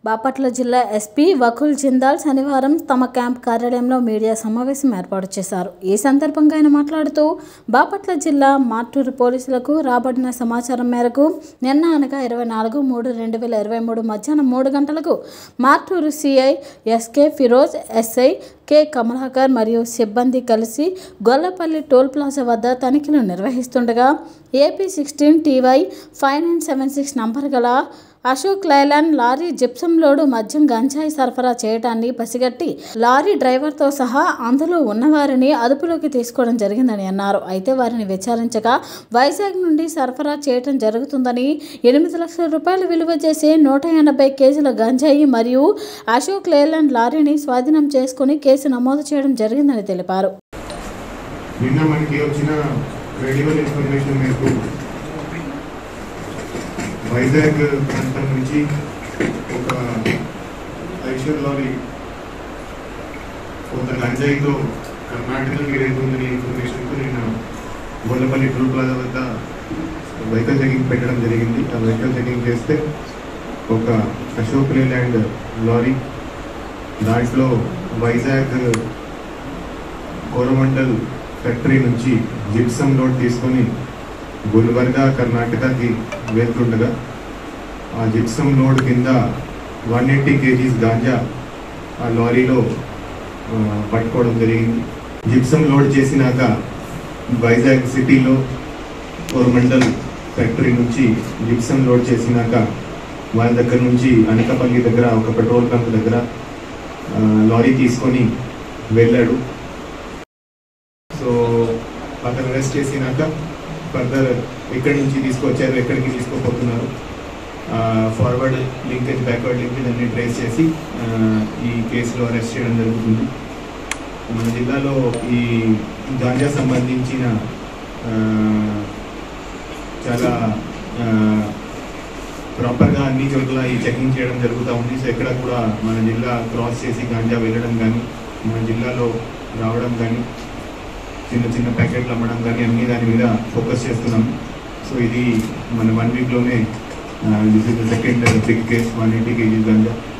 బాపట్ల జిల్లా ఎస్పీ వకుల్ జిందాల్ శనివారం తమ క్యాంప్ కార్యాలయంలో మీడియా సమావేశం ఏర్పాటు చేశారు ఈ సందర్భంగా ఆయన మాట్లాడుతూ బాపట్ల జిల్లా మార్టూరు పోలీసులకు రాబడిన సమాచారం మేరకు నిన్న అనగా ఇరవై నాలుగు మూడు రెండు వేల ఇరవై మూడు మధ్యాహ్నం మూడు గంటలకు Martur CI SK Firoz SI K Kamalakar మరియు సిబ్బంది కలిసి గొల్లపల్లి టోల్ ప్లాజా వద్ద తనిఖీలు నిర్వహిస్తుండగా AP sixteen TY five nine seven six number గల Ashok Leyland lorry gypsum load మద్యం గంజాయి సరఫరా చేయడాన్ని పసిగట్టి లారీ డ్రైవర్తో సహా అందులో ఉన్నవారిని అదుపులోకి తీసుకోవడం జరిగిందని అన్నారు అయితే వారిని విచారించగా వైజాగ్ నుండి సరఫరా చేయడం జరుగుతుందని ఎనిమిది లక్షల రూపాయలు విలువ చేసే నూట ఎనభై కేజీల గంజాయి మరియు అశోక్ లేలాండ్ లారీని స్వాధీనం చేసుకుని కేసు నమోదు చేయడం జరిగిందని తెలిపారు నిన్న మనకి వచ్చిన క్రెడిబుల్ ఇన్ఫర్మేషన్ మేరకు వైజాగ్ ప్రాంతం నుంచి ఒక ఐషర్ లారీ కొంత గంజాయితో కర్ణాటకకి వెళ్తుందని ఇన్ఫర్మేషన్తో నిన్న గొల్లపల్లి టూల్ ప్లాజా వద్ద వెహికల్ చెకింగ్ పెట్టడం జరిగింది ఆ వెహికల్ చెకింగ్ చేస్తే ఒక అశోక్ లేలాండ్ లారీ దాంట్లో వైజాగ్ కోరమండల్ ఫ్యాక్టరీ నుంచి జిప్సం లోడ్ తీసుకొని గుల్బర్గా కర్ణాటకకి వెళ్తుండగా ఆ జిప్సం లోడ్ కింద వన్ ఎయిటీ కేజీస్ గాంజా ఆ లారీలో ఆ, పట్టుకోవడం జరిగింది జిప్సం లోడ్ చేసినాక వైజాగ్ సిటీలో కోరమండల్ ఫ్యాక్టరీ నుంచి జిప్సం లోడ్ చేసినాక వాళ్ళ దగ్గర నుంచి అనకాపల్లి దగ్గర ఒక పెట్రోల్ పంప్ దగ్గర ఆ, లారీ తీసుకొని వెళ్ళాడు సో అతను అరెస్ట్ చేసినాక ఫర్దర్ ఎక్కడి నుంచి తీసుకొచ్చారు ఎక్కడికి తీసుకుపోతున్నారు ఫార్వర్డ్ లింకేజ్ బ్యాక్వర్డ్ లింకేజ్ అన్ని ట్రేస్ చేసి ఆ, ఈ కేసులో అరెస్ట్ చేయడం జరుగుతుంది మన జిల్లాలో ఈ గాంజా సంబంధించిన ఆ, చాలా ప్రాపర్గా అన్ని చోట్ల ఈ చెకింగ్ చేయడం జరుగుతూ ఉంది సో ఎక్కడ కూడా మన జిల్లా క్రాస్ చేసి గాంజా వెళ్ళడం కానీ మన జిల్లాలో రావడం కానీ చిన్న చిన్న ప్యాకెట్లు అమ్మడం కానీ అన్ని దాని మీద ఫోకస్ చేస్తున్నాం సో ఇది మన వన్ వీక్లోనే this is the second big case one eighty kgs ganja